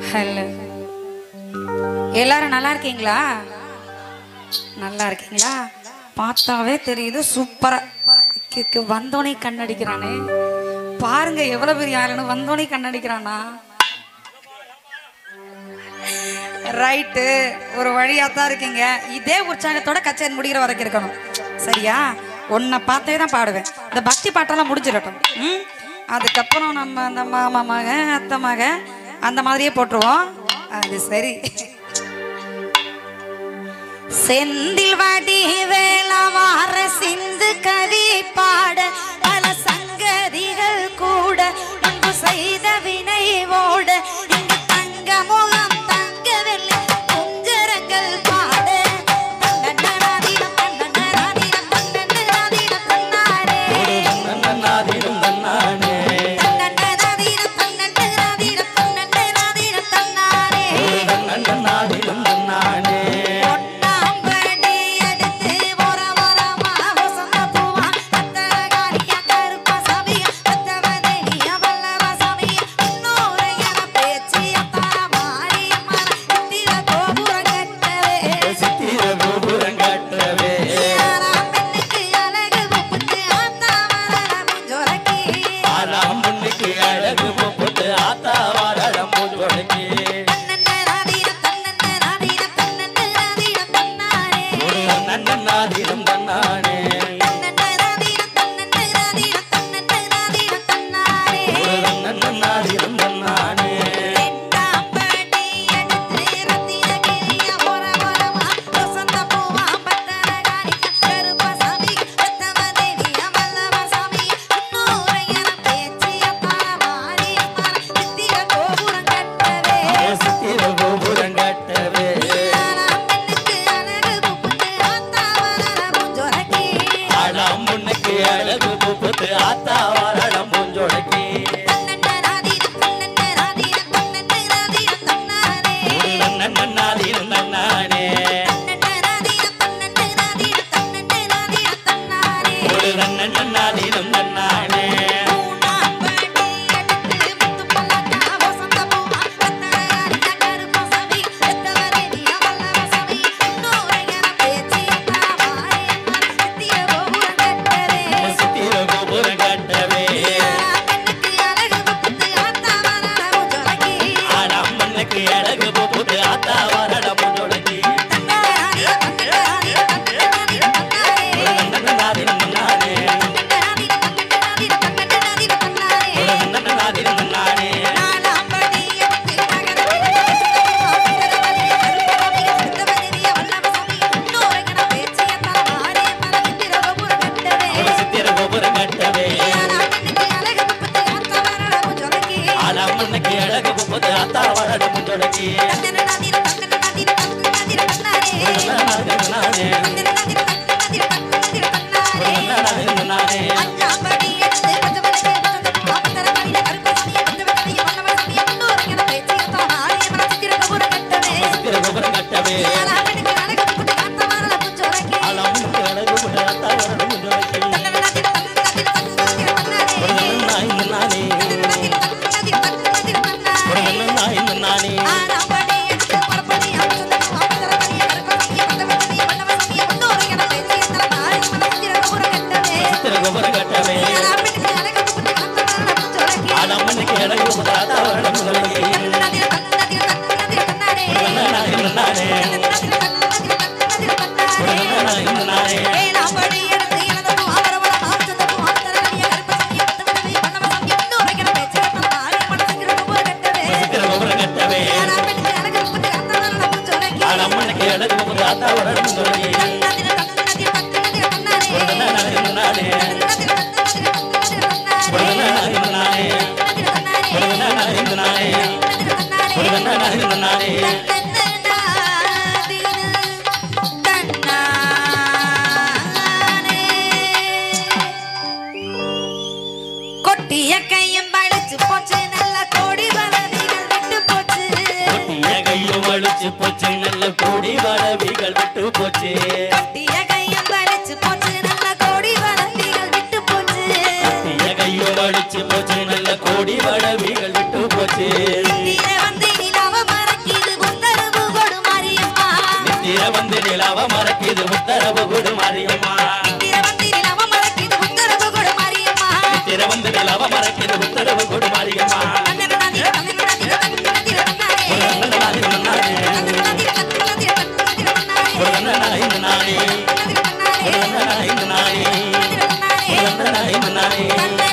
Hello எல்லாரும் நல்லா இருக்கீங்களா நல்லா இருக்கீங்களா பார்த்தாவே தெரியுது சூப்பரா கி- கி- வந்தோனே கண்ணடிக்கிறானே பாருங்க எவ்வளவு பெரிய ஆளுன்னு வந்தோனே கண்ணடிக்கிறானா ரைட்டு ஒரு வழியா தான் இருக்கீங்க இதே உற்சாகத்தோட கச்சேரி முடிகிற வரைக்கும் இருக்கணும் சரியா உன்னை பார்த்தே தான் பாடுவேன் இந்த பக்தி பாட்டெல்லாம் முடிஞ்சிடட்டும் ம் அதுக்கப்புறம் நம்ம அந்த மாமா மக அத்தை மக அந்த மாதிரியே போட்டுருவோம் அது சரி செந்தில் வடி வேளவார சிந்து கவி பாட பல சங்கதிகள் கூட முன்பு செய்த வினை ஓட இங்கு தங்க முகம் தங்க வெள்ளி குஞ்சரங்கள் பாட தன்னன்னாதீனம், தன்னன்னாதீனம், தன்னன்னாதீனம், தன்னாரே. நன்னாதீனம் தன்னானே தன்னன்னாதீனம், தன்னன்னாதீனம், தன்னன்னாதீனம், தன்னாரே. நன்னாதீனம் தன்னானே பொன்னாம்படி எடுத்து ஒர ஒரமா வசந்த பூவா அத்தழகாரியா கருப்பசாமியா அத்தவதேனியா வல்லவசாமியா இன்னொரு என பேச்சு அத்தா மாரியம்மன சித்திர கோபுரம் கட்டவே சித்திர கோபுரம் காட்டவே யாரா பெண்ணுக்கு அழகு முப்புட்டு ஆத்தா மலரமும் ஜொரக்கி ஆறாம் பொண்ணுக்கு அழகு போட்டு ஆத்தா வாழம் போடுவதற்கு தன்னன்னராதீனம் தன்னன்னராதீனம் தன்னன்னராதீனம் தன்னாரே நன்னாதீனம் தன்னானே தன்னன்னராதீனம் தன்னன்னராதீனம் தன்னன்னராதீனம் தன்னாரே நன்னாதீனம் தன்னானே ரெண்டாம்படி எடுத்து ரத்தினகிரிய ஒர ஒரமா வசந்த பூவா பட்டரகாரியா கருப்பசாமி ரத்தமதேவியா வல்லவசாமி இன்னொரு என பேச்சு அப்பா மாரியம்மன சித்திர கோபுரம் கட்டவே சித்திர கோபுரம் காட்டவே யாராம் பெண்ணுக்கு அழகு முப்புட்டு ஆத்தா வளரமும் ஜொரக்கி ஆறாம் பொண்ணுக்கு அழகு போட்டு ஆத்தா வாழம் போஞ்சோடக்கி தன்னன்னராதீனம் தன்னன்னராதீனம் தன்னன்னராதீனம் தன்னாரே நன்னாதீனம் தன்னானே தன்னன்னராதீனம் தன்னன்னராதீனம் தன்னன்னராதீனம் தன்னாரே நன்னாதீனம் தன்னானே மூணாம்படி எடுத்து முத்து பல்லக்கா வசந்த பூவா ரத்தனகாரியா கருப்பசாமி ரத்தவதேவியா வல்லவசாமி இன்னொரு என பேச்சு அப்பா மாரியம்மன் சித்திர கோபுரம் கட்டவே சித்திர கோபுரம் காட்டவே பெண்ணுக்கு அழகு முப்புட்டு ஆத்தா வளரமும் ஜொரக்கி ஆறாம் மண்ணுக்கு அழகு போட்டு ஆத்தா வாழம் போஞ்சோடக்கி தன்னன்னராதீனம் தன்னன்னராதீனம் தன்னன்னராதீனம் தன்னாரே நன்னாதீனம் தன்னானே தன்னன்னராதீனம் தன்னன்னராதீனம் தன்னன்னராதீனம் தன்னாரே நன்னாதீனம் தன்னானே நாலாம்படி எடுத்து நகரத்தில் கருப்பசாமியா கருப்பசாமியா வல்லவசாமியா இன்னொரு கண பேச்சியத்தா மாரியம்மன் சித்திர கோபுரம் கட்டவே சித்திர கோபுரம் காட்டவே பெண்ணுக்கு அழகு முப்பத்து ஆத்தா வரடமும் ஜொலக்கி ஆறாம் மண்ணுக்கு அழகு போட்டு ஆத்தா வாழம் போஞ்சோடக்கி தன்னன்னராதீனம் தன்னன்னராதீனம் தன்னன்னராதீனம் தன்னாரே நன்னாதீனம் தன்னன்னராதீனம் தன்னன்னராதீனம் தன்னன்னராதீனம் தன்னாரே நன்னாதீனம் தன்னானே அஞ்சாம்படி எடுத்து பச்சவளைக்கு பச்சவளைக்கு ஆபத்தரகாரியா கருப்பசாமியா பச்சவளைக்கு வல்லவசாமியா இன்னொரு கண பேச்சியத்தா மாரியம்மன் சித்திர கோபுரம் கட்டவே சித்திர கோபுரம் காட்டவே யாரா பெண்ணுக்கு அழகு முப்பட்டு ஆத்தா வரடமும் ஜொலக்கி ஆறாம் மண்ணுக்கு அழகு போட்டு ஆத்தா வாழம் போஞ்சோடக்கி தன்னன்னராதீனம் தன்னன்னராதீனம் தன்னன்னராதீனம் தன்னாரே நன்னாதீனம் தன்னானே தன்னன்னராதீனம் தன்னன்னராதீனம் தன்னன்னராதீனம் தன்னாரே நன்னாதீனம் தன்னானே ஆறாம்படி எடுத்து பரப்படி ஆபத்தரகாரியா ஆபத்தரகாரியா கருப்பசாமியா பச்சவளைக்கு வல்லவசாமியா இன்னொரு கண பேச்சியத்தா மாரியம்மன் சித்திர கோபுரம் கட்டவே சித்திர கோபுரம் காட்டவே யாரா பெண்ணுக்கு அழகு முப்பட்டு ஆத்தா வரடமும் ஜொலக்கி ஆறாம் மண்ணுக்கு அழகு போட்டு ஆத்தா வாழம் போஞ்சோடக்கி தன்னன்னராதீனம் தன்னன்னராதீனம் தன்னன்னராதீனம் தன்னாரே நன்னாதீனம் தன்னானே நன்னாதீனம் தன்னானே வேளாம்படி எடுத்து இளந்தப்பூ ஆபரவளம் ஆச்சந்தப்பூ ஆத்தரகனிய கருப்பசாமிய பத்தவனவி பண்ணவசாமிய இன்னொரு கண பேச்சியத்தா மாரியம்மன் சித்திர கோபுரம் கட்டவே சித்திர கோபுரம் காட்டவே யாரா பெண்ணுக்கு அழகு முப்பட்டு ஆத்தா வரடமும் ஜொலக்கி ஆறாம் மண்ணுக்கு அழகு போட்டு ஆத்தா வாழம் போஞ்சோடக்கி தன்னன்னராதீனம் தன்னன்னராதீனம் தன்னன்னராதீனம் தன்னாரே நன்னாதீனம் தன்னானே தன்னன்னராதீனம் தன்னன்னராதீனம் தன்னாரே நன்னாதீனம் தன்னானே தன்னன்னராதீனம் தன்னாரே நன்னாதீனம் தன்னானே கொட்டிய கையும் பழிச்சு போச்சு நல்ல கோடி பலவிகள் விட்டு போச்சு கொட்டிய கையும் வலிச்சு போச்சு நல்ல கோடி வரவிகள் விட்டு போச்சு கொட்டிய கையும் பழிச்சு போச்சு நல்ல கோடி பலவிகள் விட்டு போச்சு கொட்டிய கையும் வலிச்சு போச்சு நல்ல கோடி வரவிகள் விட்டு போச்சு சித்திர வந்து நிலாவ மறக்குது உத்தரவு கொடு மாரியம்மா திரவந்தி நிலவ மறக்குது உத்தரவு கொடு மாரியம்மா திரவந்து நிலவ மறக்குது உத்தரவு கொடு மாரியம்மா கண்ணனடி கண்ணனடி கண்ணனடி கண்ணனடி ஒரு நல்ல நாள் இந்த நாளே ஒரு நல்ல நாள் இந்த நாளே ஒரு நல்ல நாள் இந்த நாளே ஒரு நல்ல நாள் இந்த நாளே